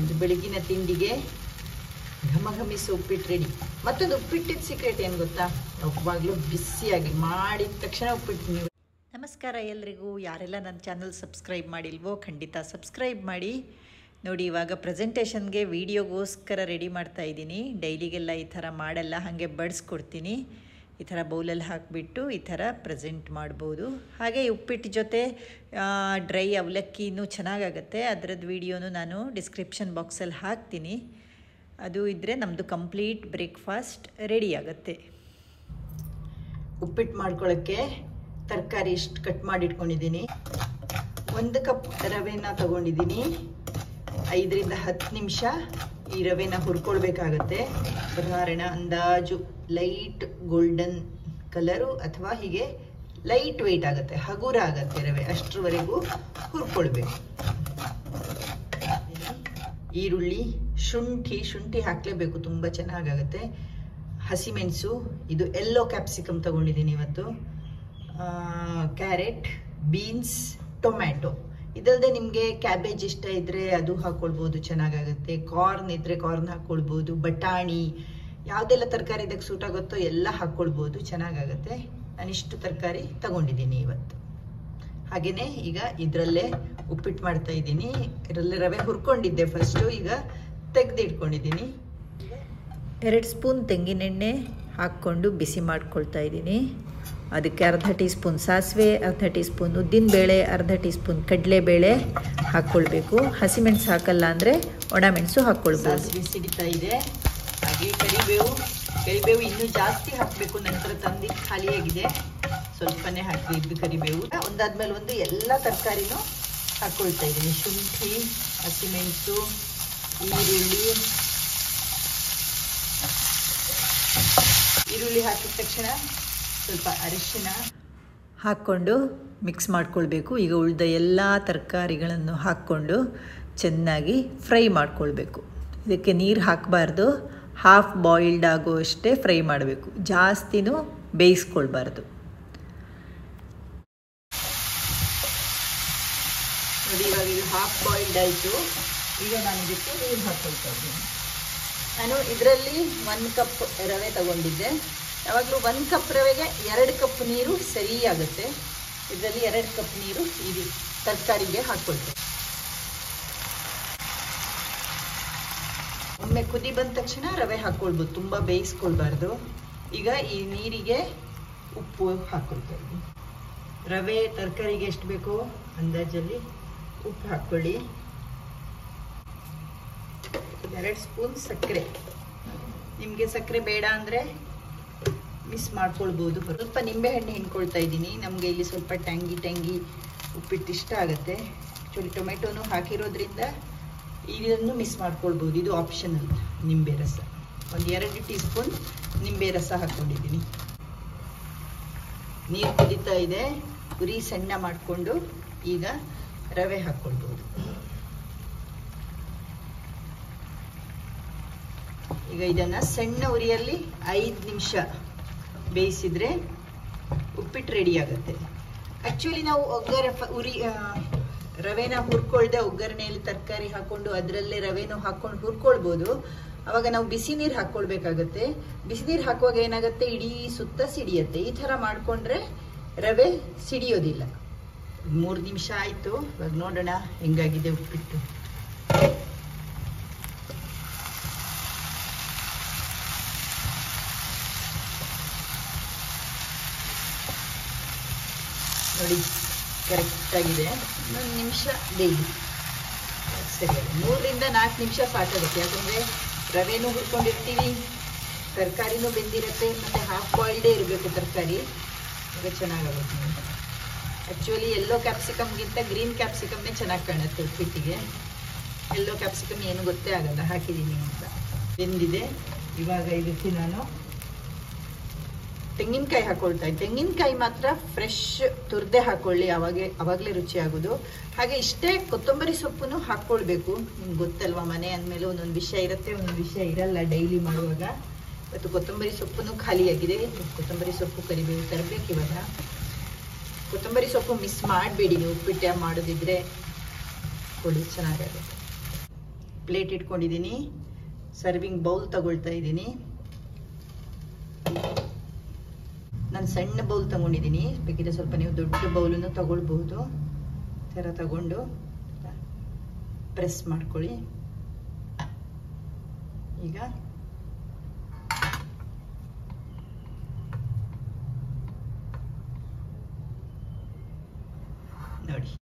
ನಮ್ದು ಬೆಳಗಿನ ತಿಂಡಿಗೆ ಘಮ ಘಮಿಸಿ ಉಪ್ಪಿಟ್ಟು ರೆಡಿ ಮತ್ತೊಂದು ಉಪ್ಪಿಟ್ಟಿದ ಸೀಕ್ರೆಟ್ ಏನು ಗೊತ್ತಾ ಯಾವಾಗಲೂ ಬಿಸಿಯಾಗಿ ಮಾಡಿದ ತಕ್ಷಣ ಉಪ್ಪಿಟ್ಟು ನೀವು ನಮಸ್ಕಾರ ಎಲ್ರಿಗೂ ಯಾರೆಲ್ಲ ನನ್ನ ಚಾನಲ್ ಸಬ್ಸ್ಕ್ರೈಬ್ ಮಾಡಿಲ್ವೋ ಖಂಡಿತ ಸಬ್ಸ್ಕ್ರೈಬ್ ಮಾಡಿ ನೋಡಿ ಇವಾಗ ಪ್ರೆಸೆಂಟೇಷನ್ಗೆ ವೀಡಿಯೋಗೋಸ್ಕರ ರೆಡಿ ಮಾಡ್ತಾ ಇದ್ದೀನಿ ಡೈಲಿಗೆಲ್ಲ ಈ ಥರ ಮಾಡಲ್ಲ ಹಾಗೆ ಬಡಿಸ್ಕೊಡ್ತೀನಿ ಈ ಥರ ಬೌಲಲ್ಲಿ ಹಾಕಿಬಿಟ್ಟು ಈ ಥರ ಪ್ರೆಸೆಂಟ್ ಮಾಡ್ಬೋದು ಹಾಗೆ ಉಪ್ಪಿಟ್ಟು ಜೊತೆ ಡ್ರೈ ಅವಲಕ್ಕಿನೂ ಚೆನ್ನಾಗಾಗತ್ತೆ ಅದರದ್ದು ವೀಡಿಯೋನು ನಾನು ಡಿಸ್ಕ್ರಿಪ್ಷನ್ ಬಾಕ್ಸಲ್ಲಿ ಹಾಕ್ತೀನಿ ಅದು ಇದ್ದರೆ ನಮ್ಮದು ಕಂಪ್ಲೀಟ್ ಬ್ರೇಕ್ಫಾಸ್ಟ್ ರೆಡಿ ಆಗುತ್ತೆ ಉಪ್ಪಿಟ್ಟು ಮಾಡ್ಕೊಳ್ಳೋಕ್ಕೆ ತರಕಾರಿ ಇಷ್ಟು ಕಟ್ ಮಾಡಿ ಇಟ್ಕೊಂಡಿದ್ದೀನಿ ಒಂದು ಕಪ್ ರವೆನ ತಗೊಂಡಿದ್ದೀನಿ ಐದರಿಂದ ಹತ್ತು ನಿಮಿಷ ಈ ರವೆನ ಹುರ್ಕೊಳ್ಬೇಕಾಗತ್ತೆ ಉದಾಹರಣೆ ಅಂದಾಜು ಲೈಟ್ ಗೋಲ್ಡನ್ ಕಲರು ಅಥವಾ ಹೀಗೆ ಲೈಟ್ ವೆಯ್ಟ್ ಆಗುತ್ತೆ ಹಗುರ ಆಗುತ್ತೆ ರವೆ ಅಷ್ಟರವರೆಗೂ ಹುರ್ಕೊಳ್ಬೇಕು ಈರುಳ್ಳಿ ಶುಂಠಿ ಶುಂಠಿ ಹಾಕಲೇಬೇಕು ತುಂಬ ಚೆನ್ನಾಗಾಗುತ್ತೆ ಹಸಿಮೆಣಸು ಇದು ಎಲ್ಲೋ ಕ್ಯಾಪ್ಸಿಕಮ್ ತಗೊಂಡಿದ್ದೀನಿ ಇವತ್ತು ಕ್ಯಾರೆಟ್ ಬೀನ್ಸ್ ಟೊಮ್ಯಾಟೊ ಇದಲ್ಲದೆ ನಿಮಗೆ ಕ್ಯಾಬೇಜ್ ಇಷ್ಟ ಇದ್ದರೆ ಅದು ಹಾಕ್ಕೊಳ್ಬೋದು ಚೆನ್ನಾಗಾಗುತ್ತೆ ಕಾರ್ನ್ ಇದ್ದರೆ ಕಾರ್ನ್ ಹಾಕ್ಕೊಳ್ಬೋದು ಬಟಾಣಿ ಯಾವುದೆಲ್ಲ ತರಕಾರಿ ಇದಕ್ಕೆ ಸೂಟ್ ಆಗುತ್ತೋ ಎಲ್ಲ ಹಾಕ್ಕೊಳ್ಬೋದು ಚೆನ್ನಾಗಾಗುತ್ತೆ ನಾನಿಷ್ಟು ತರಕಾರಿ ತಗೊಂಡಿದ್ದೀನಿ ಇವತ್ತು ಹಾಗೆಯೇ ಈಗ ಇದರಲ್ಲೇ ಉಪ್ಪಿಟ್ಟು ಮಾಡ್ತಾ ಇದ್ದೀನಿ ಇದರಲ್ಲೇ ರವೆ ಹುರ್ಕೊಂಡಿದ್ದೆ ಫಸ್ಟು ಈಗ ತೆಗೆದು ಇಟ್ಕೊಂಡಿದ್ದೀನಿ ಎರಡು ಸ್ಪೂನ್ ತೆಂಗಿನೆಣ್ಣೆ ಹಾಕ್ಕೊಂಡು ಬಿಸಿ ಮಾಡ್ಕೊಳ್ತಾ ಇದ್ದೀನಿ ಅದಕ್ಕೆ ಅರ್ಧ ಟೀ ಸ್ಪೂನ್ ಸಾಸಿವೆ ಅರ್ಧ ಟೀ ಸ್ಪೂನ್ ಉದ್ದಿನಬೇಳೆ ಅರ್ಧ ಟೀ ಸ್ಪೂನ್ ಕಡಲೆಬೇಳೆ ಹಾಕ್ಕೊಳ್ಬೇಕು ಹಸಿಮೆಣಸು ಹಾಕಲ್ಲ ಅಂದರೆ ಒಣಮೆಣಸು ಹಾಕ್ಕೊಳ್ಬೋದು ಸಾಸಿವೆ ಸಿಡಿತಾ ಇದೆ ಹಾಗೆ ಕರಿಬೇವು ಕರಿಬೇವು ಇನ್ನೂ ಜಾಸ್ತಿ ಹಾಕಬೇಕು ನಂತರ ತಂದಿದ್ದು ಖಾಲಿಯಾಗಿದೆ ಸ್ವಲ್ಪನೇ ಹಾಕಿದ್ದು ಕರಿಬೇವು ಒಂದಾದ್ಮೇಲೆ ಒಂದು ಎಲ್ಲ ತರಕಾರಿನೂ ಹಾಕ್ಕೊಳ್ತಾ ಇದ್ದೀನಿ ಶುಂಠಿ ಹಸಿಮೆಣಸು ಈರುಳ್ಳಿ ಈರುಳ್ಳಿ ಹಾಕಿದ ತಕ್ಷಣ ಸ್ವಲ್ಪ ಅರಿಶಿನ ಹಾಕ್ಕೊಂಡು ಮಿಕ್ಸ್ ಮಾಡ್ಕೊಳ್ಬೇಕು ಈಗ ಉಳಿದ ಎಲ್ಲ ತರಕಾರಿಗಳನ್ನು ಹಾಕ್ಕೊಂಡು ಚೆನ್ನಾಗಿ ಫ್ರೈ ಮಾಡ್ಕೊಳ್ಬೇಕು ಇದಕ್ಕೆ ನೀರು ಹಾಕಬಾರ್ದು ಹಾಫ್ ಬಾಯಿಲ್ಡ್ ಆಗುವಷ್ಟೇ ಫ್ರೈ ಮಾಡಬೇಕು ಜಾಸ್ತಿನೂ ಬೇಯಿಸ್ಕೊಳ್ಬಾರ್ದು ನೋಡಿ ಇವಾಗ ಇದು ಹಾಫ್ ಬಾಯ್ಲ್ಡ್ ಆಯಿತು ಈಗ ನಾನು ಇದಕ್ಕೆ ನೀರು ಹಾಕ್ಕೊಳ್ತಾ ಇದ್ದೀನಿ ನಾನು ಇದರಲ್ಲಿ ಒಂದು ಕಪ್ ರವೆ ತಗೊಂಡಿದ್ದೆ ಯಾವಾಗಲೂ ಒಂದು ಕಪ್ ರವೆಗೆ ಎರಡು ಕಪ್ ನೀರು ಸರಿಯಾಗುತ್ತೆ ಇದರಲ್ಲಿ ಎರಡು ಕಪ್ ನೀರು ಇದು ತರಕಾರಿಗೆ ಹಾಕ್ಕೊಳ್ತೇವೆ ಒಮ್ಮೆ ಕುದಿ ಬಂದ ತಕ್ಷಣ ರವೆ ಹಾಕ್ಕೊಳ್ಬೋದು ತುಂಬ ಬೇಯಿಸ್ಕೊಳ್ಬಾರ್ದು ಈಗ ಈ ನೀರಿಗೆ ಉಪ್ಪು ಹಾಕ್ಕೊಳ್ತಾ ಇದ್ದೀನಿ ರವೆ ತರಕಾರಿಗೆ ಎಷ್ಟು ಬೇಕೋ ಅಂದಾಜಲ್ಲಿ ಉಪ್ಪು ಹಾಕ್ಕೊಳ್ಳಿ ಎರಡು ಸ್ಪೂನ್ ಸಕ್ಕರೆ ನಿಮಗೆ ಸಕ್ಕರೆ ಬೇಡ ಅಂದರೆ ಮಿಸ್ ಮಾಡ್ಕೊಳ್ಬೋದು ಸ್ವಲ್ಪ ನಿಂಬೆಹಣ್ಣು ಹಿಂಡ್ಕೊಳ್ತಾ ಇದ್ದೀನಿ ನಮಗೆ ಇಲ್ಲಿ ಸ್ವಲ್ಪ ಟ್ಯಾಂಗಿ ಟ್ಯಾಂಗಿ ಉಪ್ಪಿಟ್ಟು ಇಷ್ಟ ಆಗುತ್ತೆ ಆ್ಯಕ್ಚುಲಿ ಟೊಮೆಟೊನು ಹಾಕಿರೋದ್ರಿಂದ ಇದನ್ನು ಮಿಸ್ ಮಾಡ್ಕೊಳ್ಬೋದು ಇದು ಆಪ್ಷನಲ್ ನಿಂಬೆ ರಸ ಒಂದು ಎರಡು ಟೀ ಸ್ಪೂನ್ ನಿಂಬೆ ರಸ ಹಾಕ್ಕೊಂಡಿದ್ದೀನಿ ನೀರು ಕುದೀತಾ ಇದೆ ಉರಿ ಸಣ್ಣ ಮಾಡಿಕೊಂಡು ಈಗ ರವೆ ಹಾಕ್ಕೊಳ್ಬೋದು ಈಗ ಇದನ್ನ ಸಣ್ಣ ಉರಿಯಲ್ಲಿ ಐದು ನಿಮಿಷ ಬೇಯಿಸಿದ್ರೆ ಉಪ್ಪಿಟ್ಟು ರೆಡಿ ಆಗುತ್ತೆ ಆಕ್ಚುಲಿ ನಾವು ಒಗ್ಗರೆ ಉರಿ ರವೆನ ಹುರ್ಕೊಳ್ದೆ ಒಗ್ಗರಣೆಯಲ್ಲಿ ತರಕಾರಿ ಹಾಕೊಂಡು ಅದರಲ್ಲೇ ರವೆನೂ ಹಾಕೊಂಡು ಹುರ್ಕೊಳ್ಬೋದು ಅವಾಗ ನಾವು ಬಿಸಿ ನೀರು ಹಾಕ್ಕೊಳ್ಬೇಕಾಗತ್ತೆ ಬಿಸಿ ನೀರು ಹಾಕುವಾಗ ಏನಾಗುತ್ತೆ ಇಡೀ ಸುತ್ತ ಸಿಡಿಯತ್ತೆ ಈ ಥರ ಮಾಡಿಕೊಂಡ್ರೆ ರವೆ ಸಿಡಿಯೋದಿಲ್ಲ ಮೂರು ನಿಮಿಷ ಆಯಿತು ಇವಾಗ ನೋಡೋಣ ಹೆಂಗಾಗಿದೆ ಉಪ್ಪಿಟ್ಟು ನೋಡಿ ಕರೆಕ್ಟಾಗಿದೆ ಇನ್ನೊಂದು ನಿಮಿಷ ಬೇಯಿ ಸರಿ ಮೂರರಿಂದ ನಾಲ್ಕು ನಿಮಿಷ ಸಾಕಾಗುತ್ತೆ ಯಾಕಂದರೆ ರವೆನೂ ಹುರ್ಕೊಂಡಿರ್ತೀವಿ ತರಕಾರಿನೂ ಬೆಂದಿರುತ್ತೆ ಮತ್ತು ಹಾಫ್ ಬಾಯ್ಲ್ಡೇ ಇರಬೇಕು ತರಕಾರಿ ಈಗ ಚೆನ್ನಾಗಾಗುತ್ತೆ ಆ್ಯಕ್ಚುಲಿ ಎಲ್ಲೋ ಕ್ಯಾಪ್ಸಿಕಮ್ಗಿಂತ ಗ್ರೀನ್ ಕ್ಯಾಪ್ಸಿಕಮ್ನೇ ಚೆನ್ನಾಗಿ ಕಾಣುತ್ತೆ ಉಪ್ಪಿಟ್ಟಿಗೆ ಎಲ್ಲೋ ಕ್ಯಾಪ್ಸಿಕಮ್ ಏನು ಗೊತ್ತೇ ಆಗಲ್ಲ ಹಾಕಿದ್ದೀನಿ ಅಂತ ಬೆಂದಿದೆ ಇವಾಗ ಇದಕ್ಕೆ ನಾನು ತೆಂಗಿನಕಾಯಿ ಹಾಕೊಳ್ತಾ ಇದ್ದೆ ತೆಂಗಿನಕಾಯಿ ಮಾತ್ರ ಫ್ರೆಶ್ ತುರ್ದೆ ಹಾಕೊಳ್ಳಿ ಅವಾಗೆ ಅವಾಗಲೇ ರುಚಿ ಆಗೋದು ಹಾಗೆ ಇಷ್ಟೇ ಕೊತ್ತಂಬರಿ ಸೊಪ್ಪನ್ನು ಹಾಕ್ಕೊಳ್ಬೇಕು ನಿಮ್ಗೆ ಗೊತ್ತಲ್ವಾ ಮನೆ ಅಂದಮೇಲೆ ಒಂದೊಂದು ವಿಷಯ ಇರುತ್ತೆ ಒಂದೊಂದು ವಿಷಯ ಇರಲ್ಲ ಡೈಲಿ ಮಾಡುವಾಗ ಇವತ್ತು ಕೊತ್ತಂಬರಿ ಸೊಪ್ಪನ್ನು ಖಾಲಿಯಾಗಿದೆ ಕೊತ್ತಂಬರಿ ಸೊಪ್ಪು ಕರಿಬೇವು ತರಬೇಕು ಇವಾಗ ಕೊತ್ತಂಬರಿ ಸೊಪ್ಪು ಮಿಸ್ ಮಾಡಬೇಡಿ ನೀವು ಉಪ್ಪಿಟ್ಟು ಮಾಡೋದಿದ್ರೆ ಕೊಡಿ ಚೆನ್ನಾಗಾಗುತ್ತೆ ಪ್ಲೇಟ್ ಇಟ್ಕೊಂಡಿದ್ದೀನಿ ಸರ್ವಿಂಗ್ ಬೌಲ್ ತಗೊಳ್ತಾ ಇದ್ದೀನಿ ನಾನು ಸಣ್ಣ ಬೌಲ್ ತಗೊಂಡಿದ್ದೀನಿ ಬೇಕಿದ್ರೆ ಸ್ವಲ್ಪ ನೀವು ದೊಡ್ಡ ಬೌಲನ್ನು ತಗೊಳ್ಬಹುದು ಈ ಥರ ತಗೊಂಡು ಪ್ರೆಸ್ ಮಾಡ್ಕೊಳ್ಳಿ ಈಗ ನೋಡಿ